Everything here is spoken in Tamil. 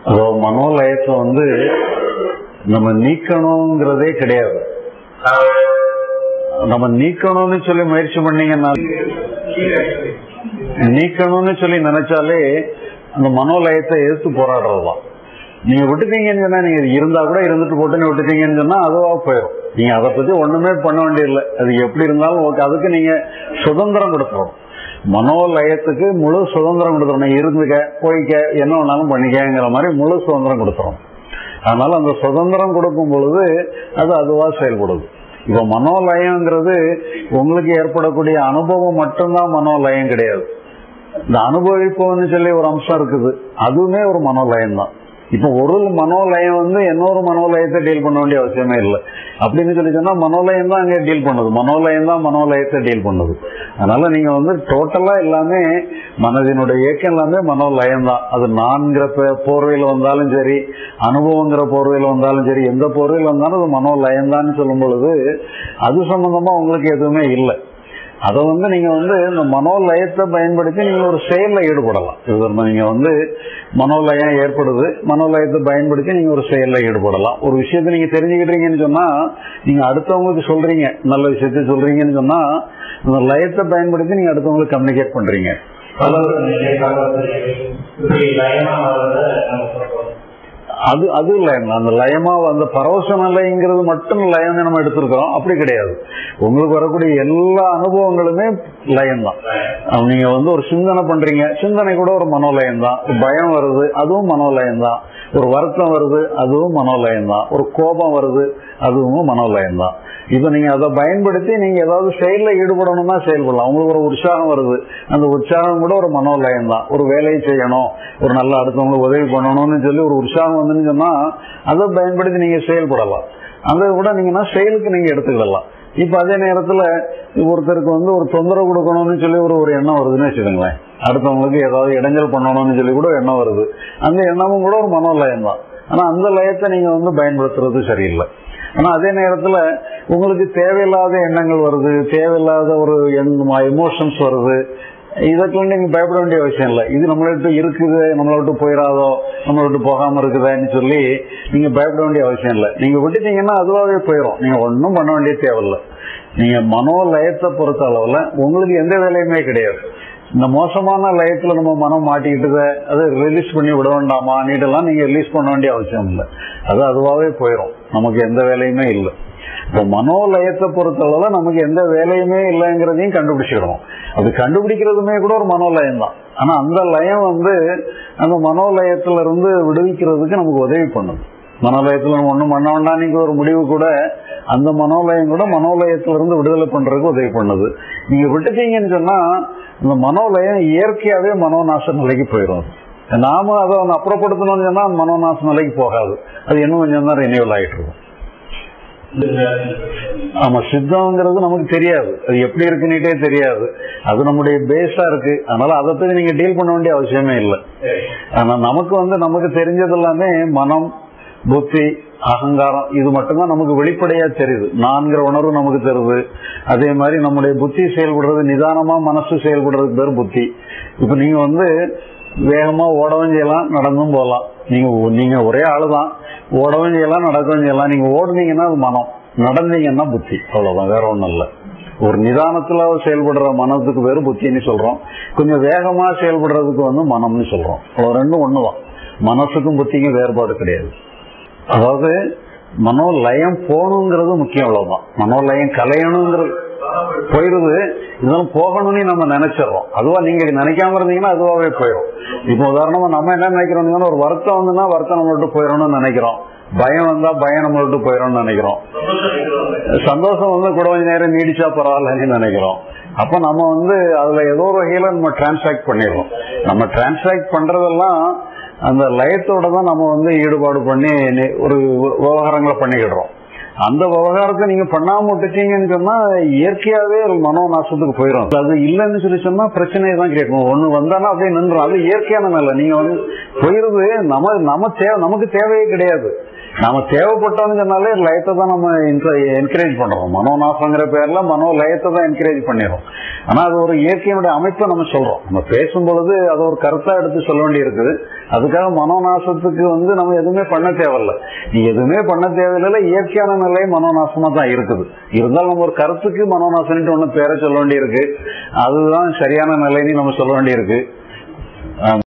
அதோ மனோலயத்தை வந்து நம்ம நீக்கணுங்கிறதே கிடையாது நம்ம நீக்கணும்னு சொல்லி முயற்சி பண்ணீங்கன்னா நீக்கணும்னு சொல்லி நினைச்சாலே அந்த மனோலயத்தை எதிர்த்து போராடுறதுதான் நீங்க விட்டுட்டீங்கன்னு சொன்னா நீங்க இருந்தா கூட இருந்துட்டு போட்டுன்னு விட்டுட்டீங்கன்னு சொன்னா அதுவா போயிடும் நீங்க அதை பத்தி ஒண்ணுமே பண்ண வேண்டியதில்லை அது எப்படி இருந்தாலும் ஓகே அதுக்கு நீங்க சுதந்திரம் கொடுத்துரும் மனோலயத்துக்கு முழு சுதந்திரம் கொடுத்துரும் இருந்துக்க போய்க்க என்ன வேணாலும் பண்ணிக்கங்கிற மாதிரி முழு சுதந்திரம் கொடுத்துரும் அதனால அந்த சுதந்திரம் கொடுக்கும் பொழுது அது அதுவா செயல்படுது இப்ப மனோலயங்கிறது உங்களுக்கு ஏற்படக்கூடிய அனுபவம் மட்டும்தான் மனோலயம் கிடையாது இந்த அனுபவிப்போம்னு சொல்லி ஒரு அம்சம் இருக்குது அதுவுமே ஒரு மனோலயம் தான் இப்ப ஒரு மனோலயம் வந்து இன்னொரு மனோலயத்தை டீல் பண்ண வேண்டிய அவசியமே இல்லை அப்படின்னு சொல்லி சொன்னா மனோலயம் தான் அங்கே டீல் பண்ணுது மனோலயம் தான் மனோலயத்தை டீல் பண்ணுது அதனால நீங்க வந்து டோட்டலா எல்லாமே மனதினுடைய இயக்கம் எல்லாமே மனோலயம் தான் அது நான்கிற போர்வையில் வந்தாலும் சரி அனுபவங்கிற போர்வையில் வந்தாலும் சரி எந்த போர்வையில் வந்தாலும் அது மனோலயம் தான் சொல்லும் பொழுது அது சம்பந்தமா உங்களுக்கு எதுவுமே இல்லை அதை வந்து நீங்க வந்து இந்த மனோலயத்தை பயன்படுத்தி நீங்க ஒரு செயல்ல ஈடுபடலாம் இது நீங்க வந்து மனோலயம் ஏற்படுது மனோலயத்தை பயன்படுத்தி நீங்க ஒரு செயல்ல ஈடுபடலாம் ஒரு விஷயத்தை நீங்க தெரிஞ்சுக்கிட்டீங்கன்னு சொன்னா நீங்க அடுத்தவங்களுக்கு சொல்றீங்க நல்ல விஷயத்த சொல்றீங்கன்னு சொன்னா இந்த லயத்தை பயன்படுத்தி நீங்க அடுத்தவங்களுக்கு கம்யூனிகேட் பண்றீங்க அது அது லயம் அந்த லயமா அந்த பரவச நிலைங்கிறது மட்டும் லயம் நம்ம எடுத்திருக்கிறோம் அப்படி கிடையாது உங்களுக்கு வரக்கூடிய எல்லா அனுபவங்களுமே லயம் தான் நீங்க வந்து ஒரு சிந்தனை பண்றீங்க சிந்தனை கூட ஒரு மனோலயம் தான் பயம் வருது அதுவும் மனோலயம் தான் ஒரு வருத்தம் வருது அதுவும் மனோலயம் தான் ஒரு கோபம் வருது அதுவும் மனோலயம் தான் இப்ப நீங்க அதை பயன்படுத்தி நீங்க ஏதாவது செயல்ல ஈடுபடணும்னா செயல்படலாம் உங்களுக்கு ஒரு உற்சாகம் வருது அந்த உற்சாகம் கூட ஒரு மனோலயம் தான் ஒரு வேலையை செய்யணும் ஒரு நல்ல அடுத்தவங்களுக்கு உதவி பண்ணணும்னு சொல்லி ஒரு உற்சாகம் வந்துன்னு சொன்னா அதை பயன்படுத்தி நீங்க செயல்படலாம் அதை கூட நீங்கன்னா செயலுக்கு நீங்க எடுத்துக்கிடலாம் இப்ப அதே நேரத்துல ஒருத்தருக்கு வந்து ஒரு தொந்தரவு கொடுக்கணும்னு சொல்லி ஒரு ஒரு எண்ணம் வருதுன்னு வச்சுக்கோங்களேன் அடுத்தவங்களுக்கு ஏதாவது இடைஞ்சல் பண்ணணும்னு சொல்லி கூட எண்ணம் வருது அந்த எண்ணமும் கூட ஒரு மனோலயம் தான் ஆனா அந்த லயத்தை நீங்க வந்து பயன்படுத்துறது சரியில்லை ஆனா அதே நேரத்துல உங்களுக்கு தேவையில்லாத எண்ணங்கள் வருது தேவையில்லாத ஒரு எமோஷன்ஸ் வருது இதற்கெல்லாம் நீங்க பயப்பட வேண்டிய அவசியம் இல்லை இது நம்மள விட்டு இருக்குது நம்மளை விட்டு போயிடாதோ நம்மளை விட்டு போகாம இருக்குதான்னு சொல்லி நீங்க பயப்பட வேண்டிய அவசியம் இல்லை நீங்க விட்டுட்டீங்கன்னா அதுவாகவே போயிடும் நீங்க ஒன்றும் பண்ண வேண்டிய தேவையில்லை நீங்க மனோலயத்தை பொறுத்த அளவுல உங்களுக்கு எந்த வேலையுமே கிடையாது இந்த மோசமான லயத்துல நம்ம மனம் மாட்டிக்கிட்டு அதை ரிலீஸ் பண்ணி விட வேண்டாமா நீட்டெல்லாம் நீங்க ரிலீஸ் பண்ண வேண்டிய அவசியம் இல்லை அது அதுவாகவே போயிடும் நமக்கு எந்த வேலையுமே இல்லை இப்போ மனோலயத்தை பொறுத்தளவுல நமக்கு எந்த வேலையுமே இல்லைங்கிறதையும் கண்டுபிடிச்சிடணும் அது கண்டுபிடிக்கிறதுமே கூட ஒரு மனோலயம் தான் ஆனா அந்த லயம் வந்து அந்த மனோலயத்துல இருந்து விடுவிக்கிறதுக்கு நமக்கு உதவி பண்ணுது மனோலயத்துல நம்ம ஒண்ணும் பண்ண வேண்டாம் ஒரு முடிவு கூட அந்த மனோலயம் கூட மனோலயத்துல இருந்து விடுதலை பண்றதுக்கு உதவி பண்ணுது நீங்க விட்டுட்டீங்கன்னு சொன்னா இந்த மனோலயம் இயற்கையாவே மனோநாச நிலைக்கு போயிடும் நாம அதை ஒன்று அப்புறப்படுத்தணும்னு சொன்னா மனோநாச நிலைக்கு போகாது அது இன்னும் கொஞ்சம் தான் ரினியூவல் ஆகிட்டு இருக்கும் ஆமா சித்தம்ங்கிறது நமக்கு தெரியாது அது எப்படி இருக்குன்னுட்டே தெரியாது அது நம்முடைய பேஸா இருக்கு அதனால அதை பத்தி நீங்க டீல் பண்ண வேண்டிய அவசியமே இல்லை ஆனா நமக்கு வந்து நமக்கு தெரிஞ்சது எல்லாமே மனம் புத்தி அகங்காரம் இது மட்டும்தான் நமக்கு வெளிப்படையா தெரியுது நான்கிற உணர்வு நமக்கு தெரியுது அதே மாதிரி நம்முடைய புத்தி செயல்படுறது நிதானமா மனசு செயல்படுறதுக்கு பேர் புத்தி இப்ப நீங்க வந்து வேகமா ஓடவும் செய்யலாம் நடந்தும் போகலாம் நீங்க நீங்க ஒரே ஆளுதான் ஓடவும் செய்யலாம் நடக்கவும் செய்யலாம் நீங்க ஓடுனீங்கன்னா அது மனம் நடந்தீங்கன்னா புத்தி அவ்வளவுதான் வேற ஒண்ணும் இல்லை ஒரு நிதானத்துல செயல்படுற மனத்துக்கு பேரு புத்தின்னு சொல்றோம் கொஞ்சம் வேகமா செயல்படுறதுக்கு வந்து மனம்னு சொல்றோம் அவ்வளவு ரெண்டும் ஒண்ணுதான் மனசுக்கும் புத்திக்கும் வேறுபாடு கிடையாது அதாவது மனோலயம் போகணுங்கிறது முக்கியம் அவ்வளவுதான் மனோலயம் கலையணுங்கிறது போயிருது இதெல்லாம் போகணும்னு நம்ம நினைச்சிடறோம் அதுவா நீங்க நினைக்காம இருந்தீங்கன்னா அதுவாவே போயிடும் இப்போ உதாரணமா நம்ம என்ன நினைக்கிறோம் ஒரு வருத்தம் வந்துன்னா வருத்தம் நம்ம விட்டு போயிடணும்னு நினைக்கிறோம் பயம் வந்தா பயம் நம்ம விட்டு போயிடும்னு நினைக்கிறோம் சந்தோஷம் வந்து கூட கொஞ்ச நேரம் நீடிச்சா பரவாயில்லன்னு நினைக்கிறோம் அப்ப நம்ம வந்து அதுல ஏதோ ஒரு வகையில நம்ம டிரான்சாக்ட் பண்ணிடுறோம் நம்ம டிரான்சாக்ட் பண்றதெல்லாம் அந்த லயத்தோட தான் நம்ம வந்து ஈடுபாடு பண்ணி ஒரு விவகாரங்களை பண்ணிக்கிடுறோம் அந்த விவகாரத்தை நீங்க பண்ணாம விட்டுட்டீங்கன்னு சொன்னா இயற்கையாவே மனோ நாசத்துக்கு போயிடும் அது இல்லைன்னு சொல்லி சொன்னா பிரச்சனையை தான் கேட்கும் ஒண்ணு வந்தானா அப்படியே நின்றும் அது இயற்கையான மேல நீங்க வந்து போயிருது நம்ம நம்ம தேவை நமக்கு தேவையே கிடையாது நாம தேவைப்பட்டோம்னு சொன்னாலே லயத்தை தான் நம்ம என்கரேஜ் பண்றோம் மனோநாசங்கிற பேர்ல மனோ லயத்தை தான் என்கரேஜ் பண்ணிடுறோம் ஆனா அது ஒரு இயற்கையினுடைய அமைப்பை நம்ம சொல்றோம் நம்ம பேசும் பொழுது அது ஒரு கருத்தா எடுத்து சொல்ல வேண்டி இருக்குது அதுக்காக மனோநாசத்துக்கு வந்து நம்ம எதுவுமே பண்ண தேவையில்ல நீ எதுவுமே பண்ண தேவையில்லை இயற்கையான நிலை மனோநாசமா தான் இருக்குது இருந்தாலும் நம்ம ஒரு கருத்துக்கு மனோநாசன்ட்டு ஒண்ணு பேரை சொல்ல வேண்டி இருக்கு அதுதான் சரியான நிலைன்னு நம்ம சொல்ல வேண்டி இருக்கு